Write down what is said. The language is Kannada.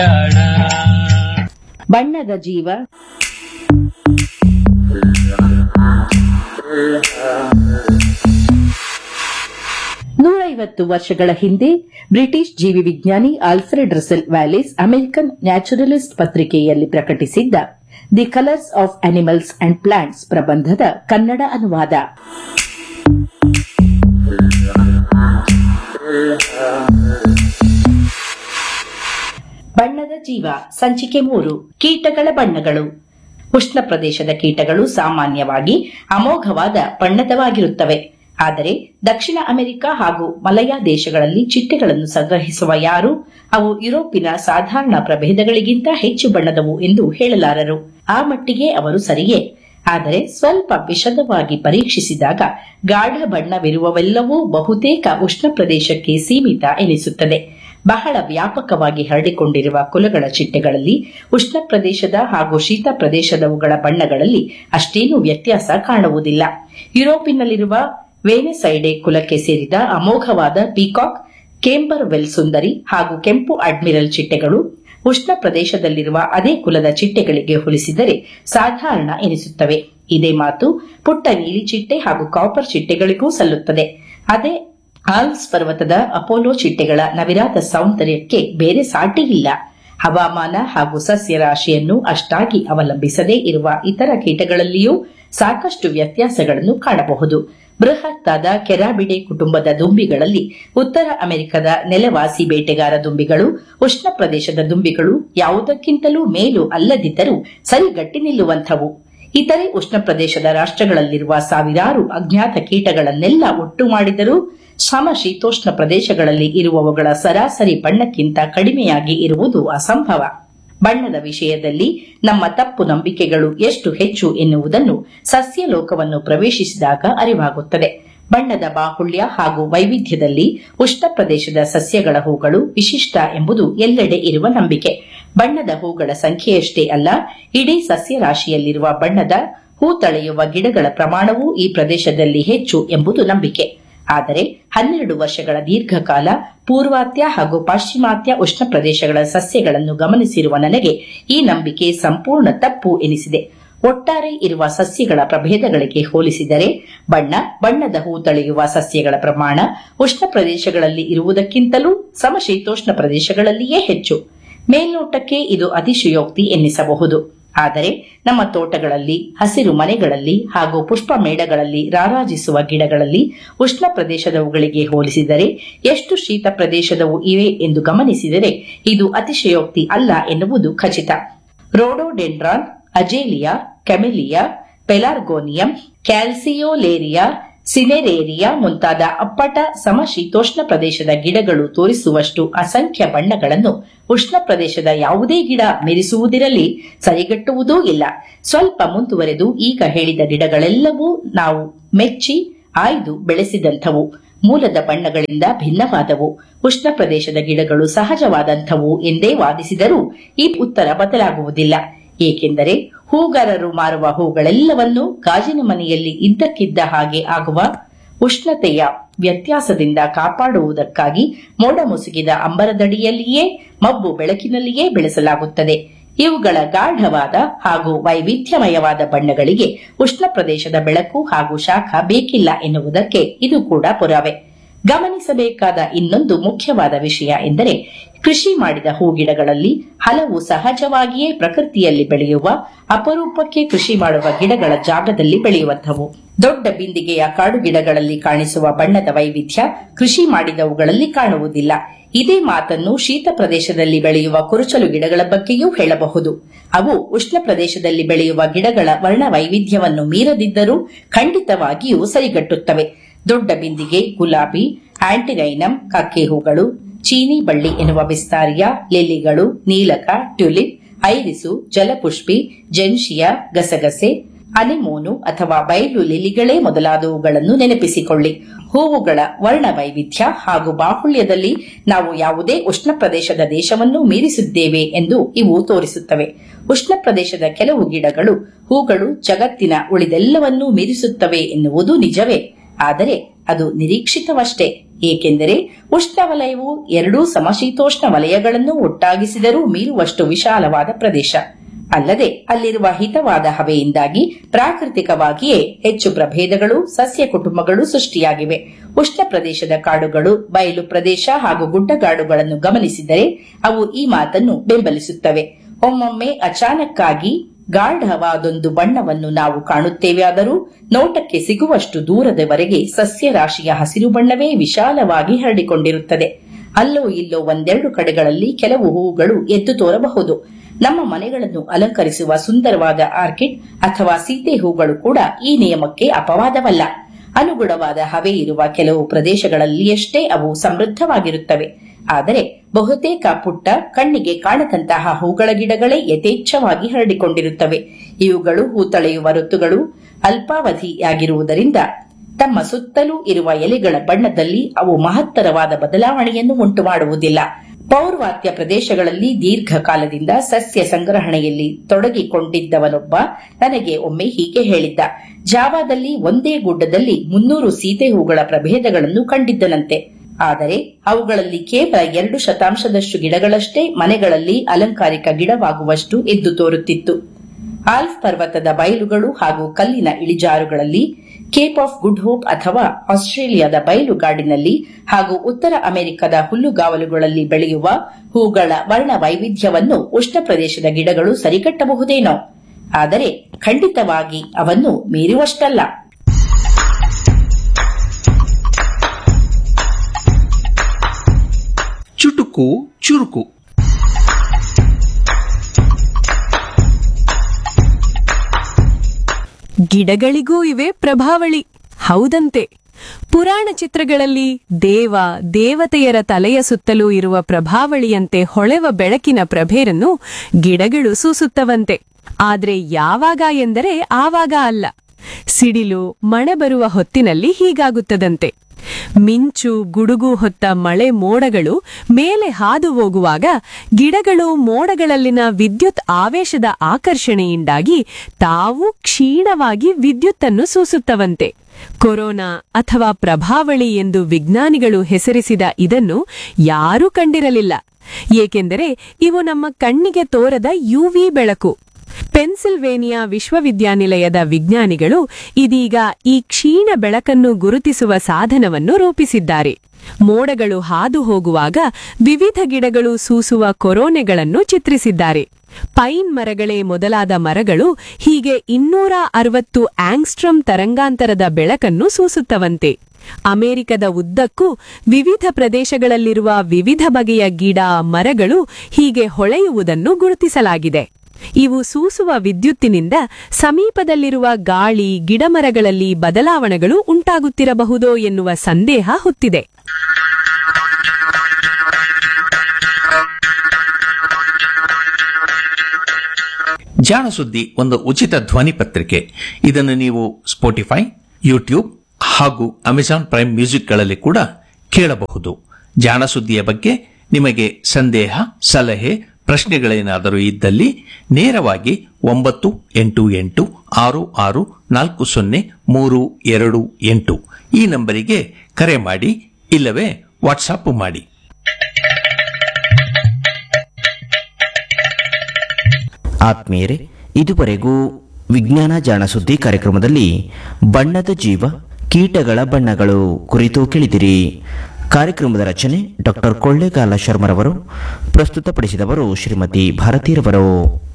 ಬಣ್ಣದ ಜೀವ ನೂರೈವತ್ತು ವರ್ಷಗಳ ಹಿಂದೆ ಬ್ರಿಟಿಷ್ ಜೀವಿ ವಿಜ್ಞಾನಿ Alfred Russel Wallace American naturalist ಪತ್ರಿಕೆಯಲ್ಲಿ ಪ್ರಕಟಿಸಿದ್ದ the colours of animals and plants ಪ್ರಬಂಧದ ಕನ್ನಡ ಅನುವಾದ ಬಣ್ಣದ ಜೀವ ಸಂಚಿಕೆ ಮೂರು ಕೀಟಗಳ ಬಣ್ಣಗಳು ಉಷ್ಣ ಪ್ರದೇಶದ ಕೀಟಗಳು ಸಾಮಾನ್ಯವಾಗಿ ಅಮೋಘವಾದ ಬಣ್ಣದವಾಗಿರುತ್ತವೆ ಆದರೆ ದಕ್ಷಿಣ ಅಮೆರಿಕ ಹಾಗೂ ಮಲಯ ದೇಶಗಳಲ್ಲಿ ಚಿಟ್ಟೆಗಳನ್ನು ಸಂಗ್ರಹಿಸುವ ಯಾರು ಅವು ಯುರೋಪಿನ ಸಾಧಾರಣ ಪ್ರಭೇದಗಳಿಗಿಂತ ಹೆಚ್ಚು ಬಣ್ಣದವು ಎಂದು ಹೇಳಲಾರರು ಆ ಮಟ್ಟಿಗೆ ಅವರು ಸರಿಯೇ ಆದರೆ ಸ್ವಲ್ಪ ವಿಶದವಾಗಿ ಪರೀಕ್ಷಿಸಿದಾಗ ಗಾಢ ಬಣ್ಣವಿರುವವೆಲ್ಲವೂ ಬಹುತೇಕ ಉಷ್ಣ ಪ್ರದೇಶಕ್ಕೆ ಸೀಮಿತ ಎನಿಸುತ್ತದೆ ಬಹಳ ವ್ಯಾಪಕವಾಗಿ ಹರಡಿಕೊಂಡಿರುವ ಕುಲಗಳ ಚಿಟ್ಟೆಗಳಲ್ಲಿ ಉಷ್ಣ ಪ್ರದೇಶದ ಹಾಗೂ ಶೀತ ಪ್ರದೇಶದವುಗಳ ಬಣ್ಣಗಳಲ್ಲಿ ಅಷ್ಟೇನೂ ವ್ಯತ್ಯಾಸ ಕಾಣುವುದಿಲ್ಲ ಯುರೋಪಿನಲ್ಲಿರುವ ವೇನೆಸೈಡೆ ಕುಲಕ್ಕೆ ಸೇರಿದ ಅಮೋಘವಾದ ಪೀಕಾಕ್ ಕೇಂಬರ್ ವೆಲ್ ಸುಂದರಿ ಹಾಗೂ ಕೆಂಪು ಅಡ್ಮಿರಲ್ ಚಿಟ್ಟೆಗಳು ಉಷ್ಣ ಪ್ರದೇಶದಲ್ಲಿರುವ ಅದೇ ಕುಲದ ಚಿಟ್ಟೆಗಳಿಗೆ ಹೋಲಿಸಿದರೆ ಸಾಧಾರಣ ಎನಿಸುತ್ತವೆ ಇದೇ ಮಾತು ಪುಟ್ಟ ನೀಲಿ ಚಿಟ್ಟೆ ಹಾಗೂ ಕಾಪರ್ ಚಿಟ್ಟೆಗಳಿಗೂ ಸಲ್ಲುತ್ತದೆ ಅದೇ ಆಲ್ಸ್ ಪರ್ವತದ ಅಪೋಲೋ ಚಿಟ್ಟೆಗಳ ನವಿರಾದ ಸೌಂದರ್ಯಕ್ಕೆ ಬೇರೆ ಸಾಟಿ ಇಲ್ಲ ಹವಾಮಾನ ಹಾಗೂ ಸಸ್ಯ ರಾಶಿಯನ್ನು ಅಷ್ಟಾಗಿ ಅವಲಂಬಿಸದೇ ಇರುವ ಇತರ ಕೀಟಗಳಲ್ಲಿಯೂ ಸಾಕಷ್ಟು ವ್ಯತ್ಯಾಸಗಳನ್ನು ಕಾಣಬಹುದು ಬೃಹತ್ತಾದ ಕೆರಾಬಿಡೆ ಕುಟುಂಬದ ದುಂಬಿಗಳಲ್ಲಿ ಉತ್ತರ ಅಮೆರಿಕದ ನೆಲವಾಸಿ ಬೇಟೆಗಾರ ದುಂಬಿಗಳು ಉಷ್ಣ ಪ್ರದೇಶದ ದುಂಬಿಗಳು ಯಾವುದಕ್ಕಿಂತಲೂ ಮೇಲು ಅಲ್ಲದಿದ್ದರೂ ಸರಿಗಟ್ಟಿ ನಿಲ್ಲುವಂಥವು ಇತರೆ ಉಷ್ಣ ಪ್ರದೇಶದ ರಾಷ್ಟ್ರಗಳಲ್ಲಿರುವ ಸಾವಿರಾರು ಅಜ್ಞಾತ ಕೀಟಗಳನ್ನೆಲ್ಲ ಒಟ್ಟು ಮಾಡಿದರೂ ಸಮಶೀತೋಷ್ಣ ಪ್ರದೇಶಗಳಲ್ಲಿ ಇರುವವುಗಳ ಸರಾಸರಿ ಬಣ್ಣಕ್ಕಿಂತ ಕಡಿಮೆಯಾಗಿ ಇರುವುದು ಅಸಂಭವ ಬಣ್ಣದ ವಿಷಯದಲ್ಲಿ ನಮ್ಮ ತಪ್ಪು ನಂಬಿಕೆಗಳು ಎಷ್ಟು ಹೆಚ್ಚು ಎನ್ನುವುದನ್ನು ಸಸ್ಯ ಲೋಕವನ್ನು ಪ್ರವೇಶಿಸಿದಾಗ ಅರಿವಾಗುತ್ತದೆ ಬಣ್ಣದ ಬಾಹುಳ್ಯ ಹಾಗೂ ವೈವಿಧ್ಯದಲ್ಲಿ ಉಷ್ಣ ಪ್ರದೇಶದ ಸಸ್ಯಗಳ ಹೂಗಳು ವಿಶಿಷ್ಟ ಎಂಬುದು ಎಲ್ಲೆಡೆ ಇರುವ ನಂಬಿಕೆ ಬಣ್ಣದ ಹೂಗಳ ಸಂಖ್ಯೆಯಷ್ಟೇ ಅಲ್ಲ ಇಡೀ ಸಸ್ಯ ರಾಶಿಯಲ್ಲಿರುವ ಬಣ್ಣದ ಹೂ ತಳೆಯುವ ಗಿಡಗಳ ಪ್ರಮಾಣವೂ ಈ ಪ್ರದೇಶದಲ್ಲಿ ಹೆಚ್ಚು ಎಂಬುದು ನಂಬಿಕೆ ಆದರೆ ಹನ್ನೆರಡು ವರ್ಷಗಳ ದೀರ್ಘಕಾಲ ಪೂರ್ವಾತ್ಯ ಹಾಗೂ ಪಾಶ್ಚಿಮಾತ್ಯ ಉಷ್ಣ ಪ್ರದೇಶಗಳ ಸಸ್ಯಗಳನ್ನು ಗಮನಿಸಿರುವ ನನಗೆ ಈ ನಂಬಿಕೆ ಸಂಪೂರ್ಣ ತಪ್ಪು ಎನಿಸಿದೆ ಒಟ್ಟಾರೆ ಇರುವ ಸಸ್ಯಗಳ ಪ್ರಭೇದಗಳಿಗೆ ಹೋಲಿಸಿದರೆ ಬಣ್ಣ ಬಣ್ಣದ ಹೂ ತಳೆಯುವ ಸಸ್ಯಗಳ ಪ್ರಮಾಣ ಉಷ್ಣ ಪ್ರದೇಶಗಳಲ್ಲಿ ಇರುವುದಕ್ಕಿಂತಲೂ ಸಮಶೀತೋಷ್ಣ ಪ್ರದೇಶಗಳಲ್ಲಿಯೇ ಹೆಚ್ಚು ಮೇಲ್ನೋಟಕ್ಕೆ ಇದು ಅತಿಶಯೋಕ್ತಿ ಎನ್ನಿಸಬಹುದು ಆದರೆ ನಮ್ಮ ತೋಟಗಳಲ್ಲಿ ಹಸಿರು ಮನೆಗಳಲ್ಲಿ ಹಾಗೂ ಪುಷ್ಪ ಮೇಳಗಳಲ್ಲಿ ರಾರಾಜಿಸುವ ಗಿಡಗಳಲ್ಲಿ ಉಷ್ಣ ಪ್ರದೇಶದವುಗಳಿಗೆ ಹೋಲಿಸಿದರೆ ಎಷ್ಟು ಶೀತ ಪ್ರದೇಶದವು ಇವೆ ಎಂದು ಗಮನಿಸಿದರೆ ಇದು ಅತಿಶಯೋಕ್ತಿ ಅಲ್ಲ ಎನ್ನುವುದು ಖಚಿತ ರೋಡೋಡೆಂಡ್ರಾನ್ ಅಜೇಲಿಯಾ ಕೆಮೆಲಿಯಾ ಪೆಲಾರ್ಗೋನಿಯಂ ಕ್ಯಾಲ್ಸಿಯೋಲೇರಿಯಾ ಸಿನೆರೇರಿಯಾ ಮುಂತಾದ ಅಪ್ಪಟ ಸಮಶೀತೋಷ್ಣ ಪ್ರದೇಶದ ಗಿಡಗಳು ತೋರಿಸುವಷ್ಟು ಅಸಂಖ್ಯ ಬಣ್ಣಗಳನ್ನು ಉಷ್ಣ ಪ್ರದೇಶದ ಯಾವುದೇ ಗಿಡ ಮೆರೆಸುವುದಿರಲಿ ಸರಿಗಟ್ಟುವುದೂ ಇಲ್ಲ ಸ್ವಲ್ಪ ಮುಂದುವರೆದು ಈಗ ಹೇಳಿದ ಗಿಡಗಳೆಲ್ಲವೂ ನಾವು ಮೆಚ್ಚಿ ಆಯ್ದು ಬೆಳೆಸಿದಂಥವು ಮೂಲದ ಬಣ್ಣಗಳಿಂದ ಭಿನ್ನವಾದವು ಉಷ್ಣ ಪ್ರದೇಶದ ಗಿಡಗಳು ಸಹಜವಾದಂಥವು ಎಂದೇ ವಾದಿಸಿದರೂ ಈ ಉತ್ತರ ಬದಲಾಗುವುದಿಲ್ಲ ಏಕೆಂದರೆ ಹೂಗಾರರು ಮಾರುವ ಹೂಗಳೆಲ್ಲವನ್ನೂ ಗಾಜಿನ ಮನೆಯಲ್ಲಿ ಇದ್ದಕ್ಕಿದ್ದ ಹಾಗೆ ಆಗುವ ಉಷ್ಣತೆಯ ವ್ಯತ್ಯಾಸದಿಂದ ಕಾಪಾಡುವುದಕ್ಕಾಗಿ ಮೋಡ ಮುಸುಗಿದ ಅಂಬರದಡಿಯಲ್ಲಿಯೇ ಮಬ್ಬು ಬೆಳಕಿನಲ್ಲಿಯೇ ಬೆಳೆಸಲಾಗುತ್ತದೆ ಇವುಗಳ ಗಾಢವಾದ ಹಾಗೂ ವೈವಿಧ್ಯಮಯವಾದ ಬಣ್ಣಗಳಿಗೆ ಉಷ್ಣ ಪ್ರದೇಶದ ಬೆಳಕು ಹಾಗೂ ಶಾಖ ಬೇಕಿಲ್ಲ ಎನ್ನುವುದಕ್ಕೆ ಇದು ಕೂಡ ಪುರಾವೆ ಗಮನಿಸಬೇಕಾದ ಇನ್ನೊಂದು ಮುಖ್ಯವಾದ ವಿಷಯ ಎಂದರೆ ಕೃಷಿ ಮಾಡಿದ ಹೂಗಿಡಗಳಲ್ಲಿ ಹಲವು ಸಹಜವಾಗಿಯೇ ಪ್ರಕೃತಿಯಲ್ಲಿ ಬೆಳೆಯುವ ಅಪರೂಪಕ್ಕೆ ಕೃಷಿ ಮಾಡುವ ಗಿಡಗಳ ಜಾಗದಲ್ಲಿ ಬೆಳೆಯುವಂಥವು ದೊಡ್ಡ ಬಿಂದಿಗೆಯ ಕಾಡು ಗಿಡಗಳಲ್ಲಿ ಕಾಣಿಸುವ ಬಣ್ಣದ ವೈವಿಧ್ಯ ಕೃಷಿ ಮಾಡಿದವುಗಳಲ್ಲಿ ಕಾಣುವುದಿಲ್ಲ ಇದೇ ಮಾತನ್ನು ಶೀತ ಪ್ರದೇಶದಲ್ಲಿ ಬೆಳೆಯುವ ಕುರುಚಲು ಗಿಡಗಳ ಬಗ್ಗೆಯೂ ಹೇಳಬಹುದು ಅವು ಉಷ್ಣ ಪ್ರದೇಶದಲ್ಲಿ ಬೆಳೆಯುವ ಗಿಡಗಳ ವರ್ಣ ವೈವಿಧ್ಯವನ್ನು ಮೀರದಿದ್ದರೂ ಖಂಡಿತವಾಗಿಯೂ ಸರಿಗಟ್ಟುತ್ತವೆ ದೊಡ್ಡ ಬಿಂದಿಗೆ ಗುಲಾಬಿ ಆಂಟಿರೈನಮ್ ಕಕ್ಕೆ ಹೂಗಳು ಚೀನಿ ಬಳ್ಳಿ ಎನ್ನುವ ವಿಸ್ತಾರಿಯ ಲಿಲ್ಲಿಗಳು ನೀಲಕ ಟ್ಯುಲಿಪ್ ಐರಿಸು ಜಲಪುಷ್ಪಿ ಜೆನ್ಶಿಯಾ ಗಸಗಸೆ ಅನಿಮೋನು ಅಥವಾ ಬಯಲು ಲಿಲಿಗಳೇ ಮೊದಲಾದವುಗಳನ್ನು ನೆನಪಿಸಿಕೊಳ್ಳಿ ಹೂವುಗಳ ವರ್ಣ ವೈವಿಧ್ಯ ಹಾಗೂ ಬಾಹುಳ್ಯದಲ್ಲಿ ನಾವು ಯಾವುದೇ ಉಷ್ಣ ಪ್ರದೇಶದ ದೇಶವನ್ನು ಮೀರಿಸಿದ್ದೇವೆ ಎಂದು ಇವು ತೋರಿಸುತ್ತವೆ ಉಷ್ಣ ಪ್ರದೇಶದ ಕೆಲವು ಗಿಡಗಳು ಹೂಗಳು ಜಗತ್ತಿನ ಉಳಿದೆಲ್ಲವನ್ನೂ ಮೀರಿಸುತ್ತವೆ ಎನ್ನುವುದು ನಿಜವೇ ಆದರೆ ಅದು ನಿರೀಕ್ಷಿತವಷ್ಟೇ ಏಕೆಂದರೆ ಉಷ್ಣವಲಯವು ಎರಡೂ ಸಮಶೀತೋಷ್ಣ ವಲಯಗಳನ್ನು ಒಟ್ಟಾಗಿಸಿದರೂ ಮೀರುವಷ್ಟು ವಿಶಾಲವಾದ ಪ್ರದೇಶ ಅಲ್ಲದೆ ಅಲ್ಲಿರುವ ಹಿತವಾದ ಹವೆಯಿಂದಾಗಿ ಪ್ರಾಕೃತಿಕವಾಗಿಯೇ ಹೆಚ್ಚು ಪ್ರಭೇದಗಳು ಸಸ್ಯ ಕುಟುಂಬಗಳು ಸೃಷ್ಟಿಯಾಗಿವೆ ಉಷ್ಣ ಪ್ರದೇಶದ ಕಾಡುಗಳು ಬಯಲು ಪ್ರದೇಶ ಹಾಗೂ ಗುಡ್ಡಗಾಡುಗಳನ್ನು ಗಮನಿಸಿದರೆ ಅವು ಈ ಮಾತನ್ನು ಬೆಂಬಲಿಸುತ್ತವೆ ಒಮ್ಮೊಮ್ಮೆ ಅಚಾನಕ್ಕಾಗಿ ಗಾಢವಾದೊಂದು ಬಣ್ಣವನ್ನು ನಾವು ಕಾಣುತ್ತೇವೆಯಾದರೂ ನೋಟಕ್ಕೆ ಸಿಗುವಷ್ಟು ದೂರದವರೆಗೆ ಸಸ್ಯ ರಾಶಿಯ ಹಸಿರು ಬಣ್ಣವೇ ವಿಶಾಲವಾಗಿ ಹರಡಿಕೊಂಡಿರುತ್ತದೆ ಅಲ್ಲೋ ಇಲ್ಲೋ ಒಂದೆರಡು ಕಡೆಗಳಲ್ಲಿ ಕೆಲವು ಹೂವುಗಳು ಎದ್ದು ತೋರಬಹುದು ನಮ್ಮ ಮನೆಗಳನ್ನು ಅಲಂಕರಿಸುವ ಸುಂದರವಾದ ಆರ್ಕಿಡ್ ಅಥವಾ ಸೀತೆ ಹೂಗಳು ಕೂಡ ಈ ನಿಯಮಕ್ಕೆ ಅಪವಾದವಲ್ಲ ಅನುಗುಣವಾದ ಹವೆ ಇರುವ ಕೆಲವು ಪ್ರದೇಶಗಳಲ್ಲಿಯಷ್ಟೇ ಅವು ಸಮೃದ್ಧವಾಗಿರುತ್ತವೆ ಆದರೆ ಬಹುತೇಕ ಪುಟ್ಟ ಕಣ್ಣಿಗೆ ಕಾಣದಂತಹ ಹೂಗಳ ಗಿಡಗಳೇ ಯಥೇಚ್ಛವಾಗಿ ಹರಡಿಕೊಂಡಿರುತ್ತವೆ ಇವುಗಳು ಹೂತಳೆಯುವ ಋತುಗಳು ಅಲ್ಪಾವಧಿಯಾಗಿರುವುದರಿಂದ ತಮ್ಮ ಸುತ್ತಲೂ ಇರುವ ಎಲೆಗಳ ಬಣ್ಣದಲ್ಲಿ ಅವು ಮಹತ್ತರವಾದ ಬದಲಾವಣೆಯನ್ನು ಉಂಟು ಮಾಡುವುದಿಲ್ಲ ಪೌರ್ವಾತ್ಯ ಪ್ರದೇಶಗಳಲ್ಲಿ ದೀರ್ಘಕಾಲದಿಂದ ಸಸ್ಯ ಸಂಗ್ರಹಣೆಯಲ್ಲಿ ತೊಡಗಿಕೊಂಡಿದ್ದವನೊಬ್ಬ ನನಗೆ ಒಮ್ಮೆ ಹೀಗೆ ಹೇಳಿದ್ದ ಜಾವಾದಲ್ಲಿ ಒಂದೇ ಗುಡ್ಡದಲ್ಲಿ ಮುನ್ನೂರು ಸೀತೆ ಹೂಗಳ ಪ್ರಭೇದಗಳನ್ನು ಕಂಡಿದ್ದನಂತೆ ಆದರೆ ಅವುಗಳಲ್ಲಿ ಕೇವಲ ಎರಡು ಶತಾಂಶದಷ್ಟು ಗಿಡಗಳಷ್ಟೇ ಮನೆಗಳಲ್ಲಿ ಅಲಂಕಾರಿಕ ಗಿಡವಾಗುವಷ್ಟು ಎದ್ದು ತೋರುತ್ತಿತ್ತು ಆಲ್ಫ್ ಪರ್ವತದ ಬಯಲುಗಳು ಹಾಗೂ ಕಲ್ಲಿನ ಇಳಿಜಾರುಗಳಲ್ಲಿ ಕೇಪ್ ಆಫ್ ಗುಡ್ ಹೋಪ್ ಅಥವಾ ಆಸ್ಟ್ರೇಲಿಯಾದ ಬಯಲುಗಾಡಿನಲ್ಲಿ ಹಾಗೂ ಉತ್ತರ ಅಮೆರಿಕದ ಹುಲ್ಲುಗಾವಲುಗಳಲ್ಲಿ ಬೆಳೆಯುವ ಹೂಗಳ ವರ್ಣ ವೈವಿಧ್ಯವನ್ನು ಉಷ್ಣ ಪ್ರದೇಶದ ಗಿಡಗಳು ಸರಿಕಟ್ಟಬಹುದೇನೋ ಆದರೆ ಖಂಡಿತವಾಗಿ ಅವನ್ನು ಮೀರುವಷ್ಟಲ್ಲ ಚುಟುಕು ಚುರುಕು ಗಿಡಗಳಿಗೂ ಇವೆ ಪ್ರಭಾವಳಿ ಹೌದಂತೆ ಪುರಾಣ ಚಿತ್ರಗಳಲ್ಲಿ ದೇವ ದೇವತೆಯರ ತಲೆಯ ಸುತ್ತಲೂ ಇರುವ ಪ್ರಭಾವಳಿಯಂತೆ ಹೊಳೆವ ಬೆಳಕಿನ ಪ್ರಭೇರನ್ನು ಗಿಡಗಳು ಸೂಸುತ್ತವಂತೆ ಆದ್ರೆ ಯಾವಾಗ ಎಂದರೆ ಆವಾಗ ಅಲ್ಲ ಸಿಡಿಲು ಮಳೆ ಬರುವ ಹೊತ್ತಿನಲ್ಲಿ ಹೀಗಾಗುತ್ತದಂತೆ ಮಿಂಚು ಗುಡುಗು ಹೊತ್ತ ಮಳೆ ಮೋಡಗಳು ಮೇಲೆ ಹಾದು ಹೋಗುವಾಗ ಗಿಡಗಳು ಮೋಡಗಳಲ್ಲಿನ ವಿದ್ಯುತ್ ಆವೇಶದ ಆಕರ್ಷಣೆಯಿಂದಾಗಿ ತಾವು ಕ್ಷೀಣವಾಗಿ ವಿದ್ಯುತ್ತನ್ನು ಸೂಸುತ್ತವಂತೆ ಕೊರೋನಾ ಅಥವಾ ಪ್ರಭಾವಳಿ ಎಂದು ವಿಜ್ಞಾನಿಗಳು ಹೆಸರಿಸಿದ ಇದನ್ನು ಯಾರೂ ಕಂಡಿರಲಿಲ್ಲ ಏಕೆಂದರೆ ಇವು ನಮ್ಮ ಕಣ್ಣಿಗೆ ತೋರದ ಯುವಿ ಬೆಳಕು ಪೆನ್ಸಿಲ್ವೇನಿಯಾ ವಿಶ್ವವಿದ್ಯಾನಿಲಯದ ವಿಜ್ಞಾನಿಗಳು ಇದೀಗ ಈ ಕ್ಷೀಣ ಬೆಳಕನ್ನು ಗುರುತಿಸುವ ಸಾಧನವನ್ನು ರೂಪಿಸಿದ್ದಾರೆ ಮೋಡಗಳು ಹಾದು ಹೋಗುವಾಗ ವಿವಿಧ ಗಿಡಗಳು ಸೂಸುವ ಕೊರೋನೆಗಳನ್ನು ಚಿತ್ರಿಸಿದ್ದಾರೆ ಪೈನ್ ಮರಗಳೇ ಮೊದಲಾದ ಮರಗಳು ಹೀಗೆ ಇನ್ನೂರ ಅರವತ್ತು ಆಂಗ್ಸ್ಟ್ರಮ್ ತರಂಗಾಂತರದ ಬೆಳಕನ್ನು ಸೂಸುತ್ತವಂತೆ ಅಮೆರಿಕದ ಉದ್ದಕ್ಕೂ ವಿವಿಧ ಪ್ರದೇಶಗಳಲ್ಲಿರುವ ವಿವಿಧ ಬಗೆಯ ಗಿಡ ಮರಗಳು ಹೀಗೆ ಹೊಳೆಯುವುದನ್ನು ಗುರುತಿಸಲಾಗಿದೆ ಇವು ಸೂಸುವ ವಿದ್ಯುತ್ತಿನಿಂದ ಸಮೀಪದಲ್ಲಿರುವ ಗಾಳಿ ಗಿಡಮರಗಳಲ್ಲಿ ಬದಲಾವಣೆಗಳು ಉಂಟಾಗುತ್ತಿರಬಹುದೋ ಎನ್ನುವ ಸಂದೇಹ ಹುಟ್ಟಿದೆ ಜಾಣ ಸುದ್ದಿ ಒಂದು ಉಚಿತ ಧ್ವನಿ ಪತ್ರಿಕೆ ಇದನ್ನು ನೀವು ಸ್ಪೋಟಿಫೈ ಯೂಟ್ಯೂಬ್ ಹಾಗೂ ಅಮೆಜಾನ್ ಪ್ರೈಮ್ ಮ್ಯೂಸಿಕ್ಗಳಲ್ಲಿ ಕೂಡ ಕೇಳಬಹುದು ಜಾಣ ಸುದ್ದಿಯ ಬಗ್ಗೆ ನಿಮಗೆ ಸಂದೇಹ ಸಲಹೆ ಪ್ರಶ್ನೆಗಳೇನಾದರೂ ಇದ್ದಲ್ಲಿ ನೇರವಾಗಿ ಒಂಬತ್ತು ಎಂಟು ಎಂಟು ಆರು ಆರು ನಾಲ್ಕು ಸೊನ್ನೆ ಮೂರು ಎರಡು ಎಂಟು ಈ ನಂಬರಿಗೆ ಕರೆ ಮಾಡಿ ಇಲ್ಲವೇ ವಾಟ್ಸಾಪ್ ಮಾಡಿ ಆತ್ಮೀಯರೇ ಇದುವರೆಗೂ ವಿಜ್ಞಾನ ಜಾಣ ಸುದ್ದಿ ಕಾರ್ಯಕ್ರಮದಲ್ಲಿ ಬಣ್ಣದ ಜೀವ ಕೀಟಗಳ ಬಣ್ಣಗಳು ಕುರಿತು ಕೇಳಿದಿರಿ ಕಾರ್ಯಕ್ರಮದ ರಚನೆ ಡಾಕ್ಟರ್ ಕೊಳ್ಳೇಗಾಲ ಶರ್ಮರವರು ಪ್ರಸ್ತುತಪಡಿಸಿದವರು ಶ್ರೀಮತಿ ಭಾರತೀರವರು